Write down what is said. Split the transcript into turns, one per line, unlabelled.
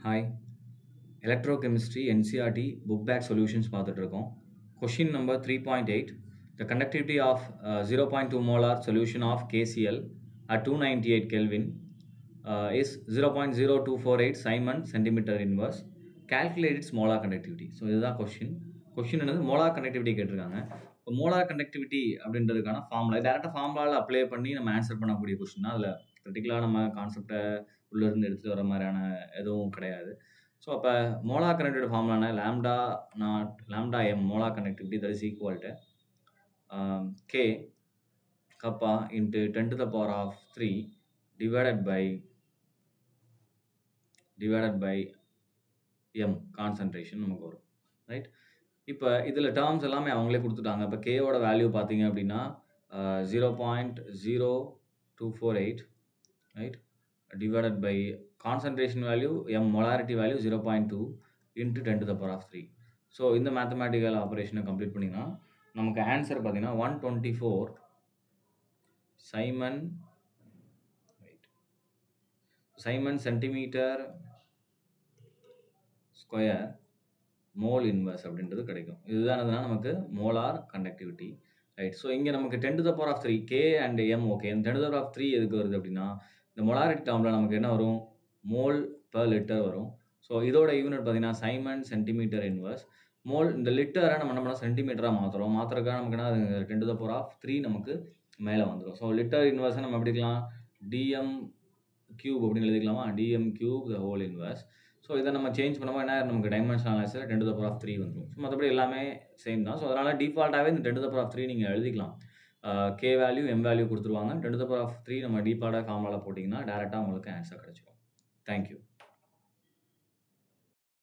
hi electrochemistry NCERT book back solutions பார்த்துட்டு இருக்கோம் question number three point eight the conductivity of zero point two molar solution of KCl at two ninety eight kelvin is zero point zero two four eight siemens centimetre inverse calculate its molar conductivity so இதுதான் question question என்னது molar conductivity கேட்டிருக்காங்க இப்போ molar conductivity அப்படின்றதுக்கான formula டேரெக்டாக ஃபார்முலாவில் apply பண்ணி நம்ம answer பண்ணக்கூடிய கொஷின் தான் அதில் க்ரிட்டிக்கலாக நம்ம கான்செப்டை உள்ளேருந்து எடுத்துகிட்டு வர மாதிரியான எதுவும் கிடையாது ஸோ அப்போ மோலார் கனெக்டிவிட்டி ஃபார்முலானா lambda naught lambda M molar connectivity that is equal to K kappa into ten to the power of three divided by divided by M concentration நமக்கு வரும் ரைட் இப்போ இதில் டேர்ம்ஸ் எல்லாமே அவங்களே கொடுத்துட்டாங்க இப்போ கேவோட வேல்யூ பார்த்தீங்க அப்படின்னா zero point zero two four eight right divided by concentration value M molarity value zero point two into ten to the power of three so இந்த மேத்தமேட்டிக்கல் ஆப்ரேஷனை கம்ப்ளீட் பண்ணிங்கன்னா நமக்கு ஆன்சர் பார்த்தீங்கன்னா one twenty four siemens right siemens centimetre square mole inverse அப்படின்றது கிடைக்கும் இதுதானதுனா நமக்கு molar conductivity right so இங்கே நமக்கு ten to the power of three K and M okay இந்த ten to the power of three எதுக்கு வருது அப்படின்னா இந்த மொலாரிட்டி டேர்மில் நமக்கு என்ன வரும் மோல் பர் லிட்டர் வரும் ஸோ இதோட யூனிட் பார்த்தீங்கன்னா சைமன் சென்டிமீட்டர் இன்வர்ஸ் மோல் இந்த லிட்டரை நம்ம என்ன பண்ணோம் சென்டிமீட்டராக மாற்றுறோம் மாற்றுறதுக்காக நமக்கு என்ன ten to the power of three நமக்கு மேலே வந்துடும் ஸோ லிட்டர் இன்வர்ஸை நம்ம எப்படி எடுக்கலாம் டிஎம் கியூப் அப்படின்னு எழுதிக்கலாமா DM cube the whole inverse so இதை நம்ம சேஞ்ச் பண்ணும்போது என்ன நமக்கு dimensional answer ten to the power of three வந்துடும் ஸோ மற்றபடி எல்லாமே சேம் தான் ஸோ அதனால் டிஃபால்ட்டாகவே இந்த ten to the power of three நீங்கள் எழுதிக்கலாம் கே வேல்யூ எம் வேல்யூ கொடுத்துருவாங்க ten to the power of three நம்ம டிஃபால்ட்டாக ஃபார்முலாவில் போட்டிங்கன்னா டேரெக்டாக உங்களுக்கு ஆன்சர் கிடச்சிடும் தேங்க்யூ